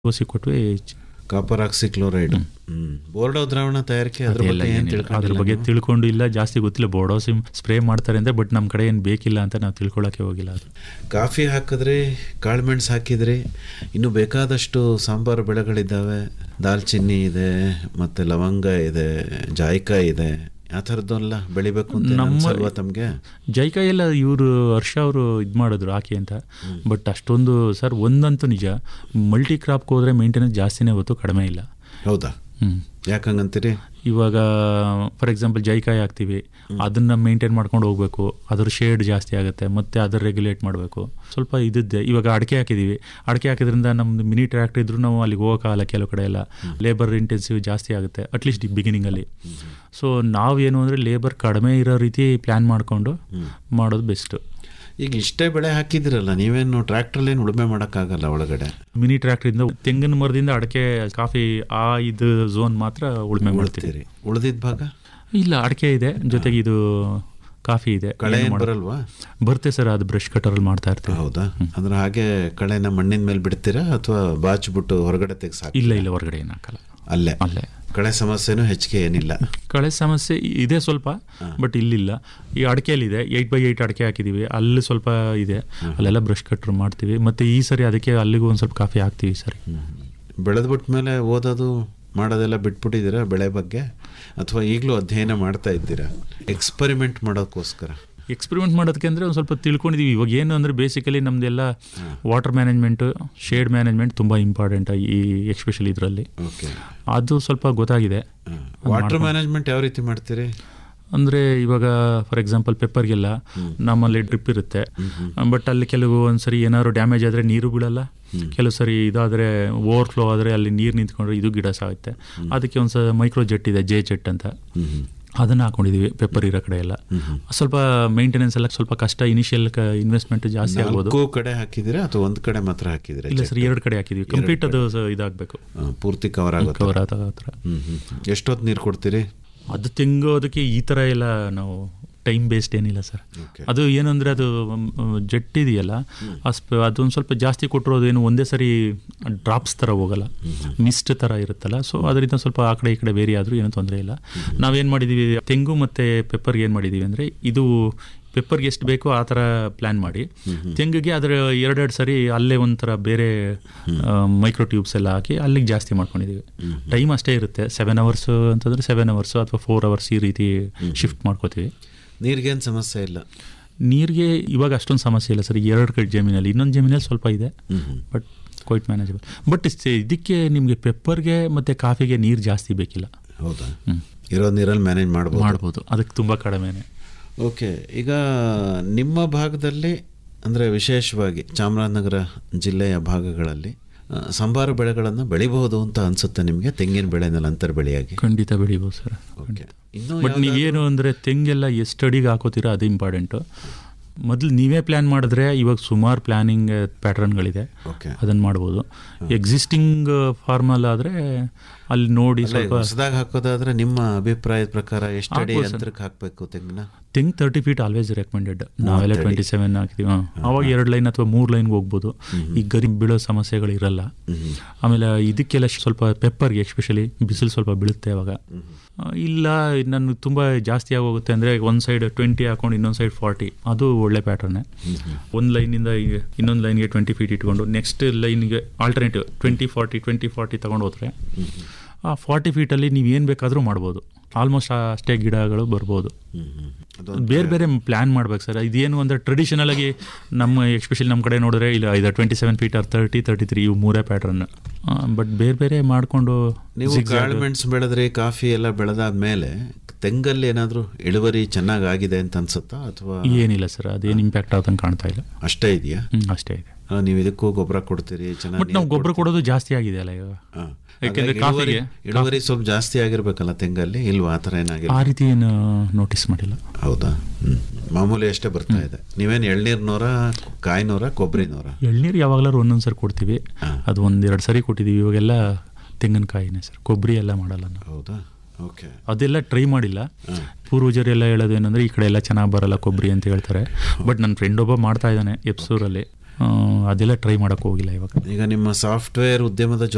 ಓಸಿ ಕೊಟ್ವಿ copper oxychloride ಹ್ಮ್ Bordeaux ದ್ರಾವಣ ತಯಾರಿಕೆ ಅದ್ರ ಅದೆಲ್ಲ ಬಗ್ಗೆ ಏನ್ ಏನಿಲ್ಲ. ಅದ್ರ ತಿಳ್ಕೊಂಡಿಲ್ಲ ಬಗ್ಗೆ ನೀವು? ತಿಳ್ಕೊಂಡು ಇಲ್ಲ ಜಾಸ್ತಿ ಗೊತ್ತಿಲ್ಲ ಬೋಡೋಸಿಮ್ ಸ್ಪ್ರೇ ಮಾಡ್ತಾರೆ ಅಂದ್ರೆ ಬಟ್ ನಮ್ಮ ಕಡೆ ಏನು ಬೇಕಿಲ್ಲ ಅಂತ ನಾವು ತಿಳ್ಕೊಳಕ್ಕೆ ಹೋಗಿಲ್ಲ ಅದು ಕಾಫಿ ಹಾಕಿದ್ರಿ ಕಾಳುಮೆಣಸು ಹಾಕಿದ್ರಿ ಇನ್ನು ಬೇಕಾದಷ್ಟು ಸಾಂಬಾರು ಬೆಳೆಗಳಿದ್ದಾವೆ ದಾಲ್ಚಿನ್ನಿ ಇದೆ ಮತ್ತೆ ಲವಂಗ ಇದೆ ಜಾಯ್ಕಾಯಿ ಇದೆ ಆ ಥರದ್ದೆಲ್ಲ ಬೆಳಿಬೇಕು ಅಂತ ನಮ್ಮ- ಅನ್ಸಲ್ವಾ ತಮಗೆ ಜೈಕಾಯಿ ಎಲ್ಲ ಇವರು ಹರ್ಷ ಅವರು ಇದು ಮಾಡಿದ್ರು ಹಾಕಿ ಅಂತ ಬಟ್ ಅಷ್ಟೊಂದು ಸರ್ ಒಂದಂತೂ ನಿಜ ಮಲ್ಟಿ ಕ್ರಾಪ್ಗೆ ಹೋದ್ರೆ ಮೇಂಟೆನೆನ್ಸ್ ಜಾಸ್ತಿನೇ ಹೊತ್ತು ಕಡಿಮೆ ಇಲ್ಲ ಹೌದಾ ಹ್ಮ್ ಯಾಕಂಗಂತೀರಿ ಇವಾಗ ಫಾರ್ ಎಕ್ಸಾಂಪಲ್ ಜೈಕಾಯಿ ಹಾಕ್ತೀವಿ ಅದನ್ನ ಮೇಂಟೈನ್ ಮಾಡ್ಕೊಂಡು ಹೋಗ್ಬೇಕು ಅದ್ರ ಶೇಡ್ ಜಾಸ್ತಿ ಆಗುತ್ತೆ ಮತ್ತೆ ಅದರ ರೆಗ್ಯುಲೇಟ್ ಮಾಡಬೇಕು ಸ್ವಲ್ಪ ಇದ್ದಿದ್ದೆ ಇವಾಗ ಅಡಿಕೆ ಹಾಕಿದ್ದೀವಿ ಅಡಿಕೆ ಹಾಕಿದ್ರಿಂದ ನಮ್ದು ಮಿನಿ ಟ್ರ್ಯಾಕ್ಟರ್ ಇದ್ರೂ ನಾವು ಅಲ್ಲಿ ಹೋಗೋಕ್ಕಾಗಲ್ಲ ಕೆಲವು ಕಡೆ ಎಲ್ಲ ಲೇಬರ್ ಇಂಟೆನ್ಸಿವ್ ಜಾಸ್ತಿ ಆಗುತ್ತೆ ಅಟ್ಲೀಸ್ಟ್ ಬಿಗಿನಿಂಗಲ್ಲಿ ಸೊ ನಾವೇನು ಅಂದರೆ ಲೇಬರ್ ಕಡಿಮೆ ಇರೋ ರೀತಿ ಪ್ಲ್ಯಾನ್ ಮಾಡಿಕೊಂಡು ಮಾಡೋದು ಬೆಸ್ಟ್ ಈಗ ಇಷ್ಟೇ ಬೆಳೆ ಹಾಕಿದಿರಲ್ಲ ನೀವೇನು ಟ್ರ್ಯಾಕ್ಟ್ರಲ್ಲಿ ಏನು ಉಳುಮೆ ಮಾಡೋಕ್ಕಾಗಲ್ಲ ಒಳಗಡೆ ಮಿನಿ ಟ್ರ್ಯಾಕ್ಟ್ರಿಂದ ತೆಂಗಿನ ಮರದಿಂದ ಅಡಿಕೆ ಕಾಫಿ ಆ ಇದು ಝೋನ್ ಮಾತ್ರ ಉಳುಮೆ ಮಾಡ್ತೀವಿ ಉಳ್ತೀರಿ ಉಳಿದಿದ್ದ ಭಾಗ ಇಲ್ಲ ಅಡಿಕೆ ಇದೆ ಜೊತೆಗೆ ಇದು ಕಾಫಿ ಇದೆ ಕಳೆ ಏನು ಏನು ಮಾಡ- ಬರಲ್ವಾ ಬರುತ್ತೆ ಸರ್ ಅದು ಬ್ರಷ್ ಕಟರಲ್ಲಿ ಮಾಡ್ತಾ ಇರ್ತೀವಿ ಹೌದಾ ಅಂದ್ರೆ ಹಾಗೆ ಕಳೆನ ಮಣ್ಣಿನ ಮೇಲೆ ಬಿಡ್ತೀರಾ ಅಥವಾ ಬಾಚ್ಬಿಟ್ಟು ಹೊರಗಡೆ ತೆಗ್ಸಾಕ ಇಲ್ಲ ಇಲ್ಲ ಹೊರಗಡೆ ಏನು ಹಾಕಲ್ಲ ಅಲ್ಲೇ ಅಲ್ಲೇ ಕಳೆ ಸಮಸ್ಯೆನೂ ಹೆಚ್ಚಿಗೆ ಏನಿಲ್ಲ ಕಳೆ ಸಮಸ್ಯೆ ಇದೆ ಸ್ವಲ್ಪ ಬಟ್ ಇಲ್ಲಿಲ್ಲ ಈ ಅಡಿಕೆಯಲ್ಲಿದೆ ಏಯ್ಟ್ ಬೈ ಏಯ್ಟ್ ಅಡಿಕೆ ಹಾಕಿದ್ದೀವಿ ಅಲ್ಲಿ ಸ್ವಲ್ಪ ಇದೆ ಅಲ್ಲೆಲ್ಲ ಬ್ರಷ್ ಕಟ್ರ್ ಮಾಡ್ತೀವಿ ಮತ್ತೆ ಈ ಸರಿ ಅದಕ್ಕೆ ಅಲ್ಲಿಗೂ ಒಂದು ಸ್ವಲ್ಪ ಕಾಫಿ ಹಾಕ್ತೀವಿ ಈ ಸರಿ ಬೆಳೆದ್ಬಿಟ್ಟ ಮೇಲೆ ಓದೋದು ಮಾಡೋದೆಲ್ಲ ಬಿಟ್ಬಿಟ್ಟಿದ್ದೀರಾ ಬೆಳೆ ಬಗ್ಗೆ ಅಥವಾ ಈಗಲೂ ಅಧ್ಯಯನ ಮಾಡ್ತಾ ಇದ್ದೀರಾ ಎಕ್ಸ್ಪರಿಮೆಂಟ್ ಮಾಡೋಕ್ಕೋಸ್ಕರ ಎಕ್ಸ್ಪೆರಿಮೆಂಟ್ ಮಾಡೋದಕ್ಕೆ ಅಂದರೆ ಒಂದು ಸ್ವಲ್ಪ ತಿಳ್ಕೊಂಡಿದ್ದೀವಿ ಇವಾಗ ಏನು ಅಂದರೆ ಬೇಸಿಕಲಿ ನಮ್ಮದೆಲ್ಲ ವಾಟರ್ ಮ್ಯಾನೇಜ್ಮೆಂಟು ಶೇಡ್ ಮ್ಯಾನೇಜ್ಮೆಂಟ್ ತುಂಬ ಇಂಪಾರ್ಟೆಂಟ್ ಈ ಎಕ್ಸ್ಪೆಷಲಿ ಇದರಲ್ಲಿ ಓಕೆ ಅದು ಸ್ವಲ್ಪ ಗೊತ್ತಾಗಿದೆ ವಾಟರ್ ಮ್ಯಾನೇಜ್ಮೆಂಟ್ ಯಾವ ರೀತಿ ಮಾಡ್ತೀರಿ ಅಂದರೆ ಇವಾಗ ಫಾರ್ ಎಕ್ಸಾಂಪಲ್ ಪೆಪ್ಪರ್ಗೆಲ್ಲ ನಮ್ಮಲ್ಲಿ ಡ್ರಿಪ್ ಇರುತ್ತೆ ಬಟ್ ಅಲ್ಲಿ ಕೆಲವು ಒಂದ್ಸರಿ ಏನಾದ್ರು ಡ್ಯಾಮೇಜ್ ಆದರೆ ನೀರು ಬಿಡಲ್ಲ ಕೆಲವು ಸರಿ ಇದಾದರೆ ಓವರ್ಫ್ಲೋ ಆದರೆ ಅಲ್ಲಿ ನೀರು ನಿಂತ್ಕೊಂಡ್ರೆ ಇದು ಗಿಡ ಸಾಗುತ್ತೆ ಅದಕ್ಕೆ ಒಂದು ಸ ಮೈಕ್ರೋ ಜೆಟ್ ಇದೆ ಜೆ ಜೆಟ್ ಅಂತ ಅದನ್ನು ಹಾಕೊಂಡಿದ್ದೀವಿ ಪೆಪ್ಪರ್ ಇರೋ ಕಡೆ ಎಲ್ಲ ಸ್ವಲ್ಪ ಮೇಂಟೆನೆನ್ಸ್ ಎಲ್ಲ ಸ್ವಲ್ಪ ಕಷ್ಟ ಇನಿಷಿಯಲ್ ಇನ್ವೆಸ್ಟ್ಮೆಂಟ್ ಜಾಸ್ತಿ ಆಗ್ಬೋದು ನಾಲ್ಕು ಕಡೆ ಹಾಕಿದ್ದೀರಾ ಅಥವಾ ಒಂದು ಕಡೆ ಮಾತ್ರ ಹಾಕಿದ್ದೀರಾ ಇಲ್ಲ ಸರ್ ಎರಡು ಕಡೆ ಹಾಕಿದ್ವಿ ಕಂಪ್ಲೀಟ್ ಅದು ಸ- ಇದಾಗಬೇಕು ಆ, ಪೂರ್ತಿ ಕವರ್ ಆಗುತ್ತೆ ಕವರ್ ಆದ ಹತ್ರ ಹ್ಮ್ ಹ್ಮ್ ಎಷ್ಟೊತ್ತು ನೀರು ಕೊಡ್ತೀರಿ ಅದು ತೆಂಗೋದಕ್ಕೆ ಈ ಥರ ಎಲ್ಲ ನಾವು ಟೈಮ್ ಬೇಸ್ಡ್ ಏನಿಲ್ಲ ಸರ್ ಓಕೆ ಅದು ಏನಂದ್ರೆ ಅದು ಜೆಟ್ ಇದೆಯಲ್ಲ ಆ ಸ್ಪ- ಅದೊಂದು ಸ್ವಲ್ಪ ಜಾಸ್ತಿ ಕೊಟ್ಟಿರೋದು ಏನು ಒಂದೇ ಸರಿ ಡ್ರಾಪ್ಸ್ ಥರ ಹೋಗಲ್ಲ ಮಿಸ್ಟ್ ಥರ ಇರುತ್ತಲ್ಲ ಸೊ ಅದರಿಂದ ಸ್ವಲ್ಪ ಆ ಕಡೆ ಈ ಕಡೆ ಬೇರೆ ಆದರೂ ಏನೂ ತೊಂದರೆ ಇಲ್ಲ ನಾವೇನು ಮಾಡಿದ್ದೀವಿ ತೆಂಗು ಮತ್ತು ಪೆಪ್ಪರ್ಗೆ ಏನು ಮಾಡಿದ್ದೀವಿ ಅಂದರೆ ಇದು ಪೆಪ್ಪರ್ಗೆ ಎಷ್ಟು ಬೇಕೋ ಆ ಥರ ಪ್ಲ್ಯಾನ್ ಮಾಡಿ ತೆಂಗಿಗೆ ಅದರ ಎರಡೆರಡು ಸರಿ ಅಲ್ಲೇ ಒಂಥರ ಬೇರೆ ಮೈಕ್ರೋ ಟ್ಯೂಬ್ಸ್ ಎಲ್ಲ ಹಾಕಿ ಅಲ್ಲಿಗೆ ಜಾಸ್ತಿ ಮಾಡ್ಕೊಂಡಿದ್ದೀವಿ ಟೈಮ್ ಅಷ್ಟೇ ಇರುತ್ತೆ ಸೆವೆನ್ ಅವರ್ಸ್ ಅಂತಂದರೆ ಸೆವೆನ್ ಅವರ್ಸು ಅಥವಾ ಫೋರ್ ಅವರ್ಸ್ ಈ ರೀತಿ ಶಿಫ್ಟ್ ಮಾಡ್ಕೋತೀವಿ ನೀರಿಗೇನು ಸಮಸ್ಯೆ ಇಲ್ಲ ನೀರಿಗೆ ಇವಾಗ ಅಷ್ಟೊಂದು ಸಮಸ್ಯೆ ಇಲ್ಲ ಸರ್ ಎರಡು ಕಡೆ ಜಮೀನಲ್ಲಿ ಇನ್ನೊಂದು ಜಮೀನಲ್ಲಿ ಸ್ವಲ್ಪ ಇದೆ ಬಟ್ ಕ್ವೈಟ್ ಮ್ಯಾನೇಜಬಲ್ ಬಟ್ ಇದಕ್ಕೆ ನಿಮಗೆ ಪೆಪ್ಪರ್ಗೆ ಮತ್ತು ಕಾಫಿಗೆ ನೀರು ಜಾಸ್ತಿ ಬೇಕಿಲ್ಲ ಹೌದಾ ಹ್ಮ್. ಇರೋ ನೀರಲ್ಲಿ ಮ್ಯಾನೇಜ್ ಮಾಡ್ಬೋದು ಮಾಡ್ಬೋದು ಅದಕ್ಕೆ ತುಂಬ ಕಡಿಮೆನೆ ಓಕೆ ಈಗ ನಿಮ್ಮ ಭಾಗದಲ್ಲಿ ಅಂದರೆ ವಿಶೇಷವಾಗಿ ಚಾಮರಾಜನಗರ ಜಿಲ್ಲೆಯ ಭಾಗಗಳಲ್ಲಿ ಆ, ಸಂಬಾರು ಬೆಳೆಗಳನ್ನು ಬೆಳಿಬಹುದು ಅಂತ ಅನ್ಸುತ್ತೆ ನಿಮಗೆ ತೆಂಗಿನ ಬೆಳೆನಲ್ಲಿ ಅಂತರ್ ಬೆಳೆಯಾಗಿ ಖಂಡಿತ ಬೆಳಿಬೋದು ಸರ್ ಓಕೆ ಇನ್ನೂ ಬಟ್ ನೀವೇನು ಅಂದರೆ ತೆಂಗೆಲ್ಲ ಎಷ್ಟು ಅಡಿಗೆ ಹಾಕೋತೀರಾ ಅದು ಇಂಪಾರ್ಟೆಂಟು ಮೊದಲು ನೀವೇ ಪ್ಲ್ಯಾನ್ ಮಾಡಿದ್ರೆ ಇವಾಗ ಸುಮಾರು ಪ್ಲ್ಯಾನಿಂಗ್ ಪ್ಯಾಟ್ರನ್ಗಳಿದೆ ಓಕೆ ಅದನ್ನು ಮಾಡ್ಬೋದು ಎಕ್ಸಿಸ್ಟಿಂಗ್ ಫಾರ್ಮಲ್ ಆದರೆ ಅಲ್ಲಿ ನೋಡಿ ಸ್ವಲ್ಪ ಹೊಸದಾಗಿ ಹಾಕೋದಾದ್ರೆ ನಿಮ್ಮ ಅಭಿಪ್ರಾಯದ ಪ್ರಕಾರ ಎಷ್ಟು ಅಡಿ ಹಾಕ್ಬೋದು ಸರ್. ಅಂತರಕ್ಕೆ ಹಾಕಬೇಕು ತೆಂಗಿನ ತೆಂಗ್ ತರ್ಟಿ ಫೀಟ್ ಆಲ್ವೇಸ್ ರೆಕಮೆಂಡೆಡ್ ನಾವೆಲ್ಲ ಟ್ವೆಂಟಿ ಸೆವೆನ್ ಹಾಕ್ತೀವಿ ಹಾಂ ಅವಾಗ ಎರಡು ಲೈನ್ ಅಥವಾ ಮೂರು ಲೈನ್ಗೆ ಹೋಗ್ಬೋದು ಈ ಗರಿ ಬೀಳೋ ಸಮಸ್ಯೆಗಳು ಇರಲ್ಲ ಆಮೇಲೆ ಇದಕ್ಕೆಲ್ಲ ಸ್ವಲ್ಪ ಪೆಪ್ಪರ್ಗೆ ಎಸ್ಪೆಷಲಿ ಬಿಸಿಲು ಸ್ವಲ್ಪ ಬೀಳುತ್ತೆ ಅವಾಗ ಆ, ಇಲ್ಲ ನನಗೆ ತುಂಬ ಜಾಸ್ತಿ ಆಗೋಗುತ್ತೆ ಅಂದರೆ ಒಂದು ಸೈಡ್ ಟ್ವೆಂಟಿ ಹಾಕೊಂಡು ಇನ್ನೊಂದು ಸೈಡ್ ಫಾರ್ಟಿ ಅದು ಒಳ್ಳೆ ಪ್ಯಾಟರ್ನೇ ಒಂದು ಲೈನಿಂದ ಇನ್ನೊಂದು ಲೈನ್ಗೆ ಟ್ವೆಂಟಿ ಫೀಟ್ ಇಟ್ಕೊಂಡು ನೆಕ್ಸ್ಟ್ ಲೈನ್ಗೆ alternative twenty forty twenty forty ತೊಗೊಂಡು ಹೋದ್ರೆ ಆ ಫಾರ್ಟಿ ಫೀಟಲ್ಲಿ ನೀವು ಏನು ಬೇಕಾದರೂ ಮಾಡ್ಬೋದು ಆಲ್ಮೋಸ್ಟ್ ಅಷ್ಟೇ ಗಿಡಗಳು ಬರ್ಬೋದು ಅದೊಂದು ಬೇರೆ ಬೇರೆ ಪ್ಲ್ಯಾನ್ ಮಾಡ್ಬೇಕು ಸರ್ ಇದೇನು ಅಂದರೆ ಟ್ರೆಡಿಷನಲ್ ಆಗಿ ನಮ್ಮ ಎಸ್ಪೆಷಲಿ ನಮ್ಮ ಕಡೆ ನೋಡಿದ್ರೆ ಇಲ್ಲ ಇದು twenty seven feet or thirty thirty three ಇವು ಮೂರೇ ಪ್ಯಾಟ್ರನ್ ಬಟ್ ಬೇರೆ ಬೇರೆ ಮಾಡಿಕೊಂಡು ನೀವು ಕಾಳುಮೆಣಸು ಬೆಳೆದ್ರಿ ಕಾಫಿ ಎಲ್ಲ ಬೆಳೆದಾದ್ಮೇಲೆ ತೆಂಗಲ್ಲಿ ಏನಾದರೂ ಇಳುವರಿ ಚೆನ್ನಾಗಿ ಆಗಿದೆ ಅಂತ ಅನ್ಸುತ್ತಾ ಅಥವಾ ಏನಿಲ್ಲ ಸರ್ ಅದೇನು ಇಂಪ್ಯಾಕ್ಟ್ ಆದಂಗೆ ಕಾಣ್ತಾ ಇಲ್ಲ ಅಷ್ಟೇ ಇದೆಯಾ ಹ್ಮ್, ಅಷ್ಟೇ ಇದೆ ಆ, ನೀವು ಇದಕ್ಕೂ ಗೊಬ್ಬರ ಕೊಡ್ತೀರಿ ಬಟ್ ಚೆನ್ನಾಗಿ ನಾವು ಗೊಬ್ಬರ ಕೊಡೋದು ಜಾಸ್ತಿ ಆಗಿದೆ ಅಲ್ಲ ಇವಾಗ ಆ. ಯಾಕೆಂದ್ರೆ ಹಾಗಾಗಿ ಇಳುವರಿ ಕಾಫಿಗೆ- ಇಳುವರಿ ಸ್ವಲ್ಪ ಜಾಸ್ತಿ ಆಗಿರ್ಬೇಕಲ್ಲ ತೆಂಗಲ್ಲಿ ಇಲ್ವಾ ಆ ಥರ ಏನಾಗಿಲ್ಲ ಆ ರೀತಿ ಏನು ನೋಟಿಸ್ ಮಾಡಿಲ್ಲ ಹೌದಾ ಹ್ಮ್ ಮಾಮೂಲಿ ಅಷ್ಟೇ ಬರ್ತಾ ಇದೆ ನೀವೇನು ಎಳ್ನೀರ್ನೋರ ಕಾಯಿನೋರ ಕೊಬ್ಬರಿನೋರ ಎಳ್ನೀರು ಯಾವಾಗಲಾರು ಒಂದೊಂದು ಸರಿ ಕೊಡ್ತೀವಿ ಹಾ. ಅದು ಒಂದು ಎರಡು ಸರಿ ಕೊಟ್ಟಿದ್ದೀವಿ ಇವಾಗೆಲ್ಲ ತೆಂಗಿನಕಾಯಿನೇ ಸರ್ ಕೊಬ್ಬರಿ ಎಲ್ಲ ಮಾಡಲ್ಲ ನಾವು ಹೌದಾ ಓಕೆ ಅದೆಲ್ಲ ಟ್ರೈ ಮಾಡಿಲ್ಲ ಪೂರ್ವಜರೆಲ್ಲ ಹೇಳೋದು ಏನಂದ್ರೆ ಈ ಕಡೆ ಎಲ್ಲ ಚೆನ್ನಾಗಿ ಬರಲ್ಲ ಕೊಬ್ಬರಿ ಅಂತ ಹೇಳ್ತಾರೆ ಬಟ್ ನನ್ನ ಫ್ರೆಂಡ್ ಒಬ್ಬ ಮಾಡ್ತಾ ಇದ್ದಾನೆ ಎಪ್ಸೂರಲ್ಲಿ ಆ, ಅದೆಲ್ಲ ಟ್ರೈ ಮಾಡೋಕ್ಕೆ ಹೋಗಿಲ್ಲ ಇವಾಗ ಈಗ ನಿಮ್ಮ ಸಾಫ್ಟ್ವೇರ್ ಉದ್ಯಮದ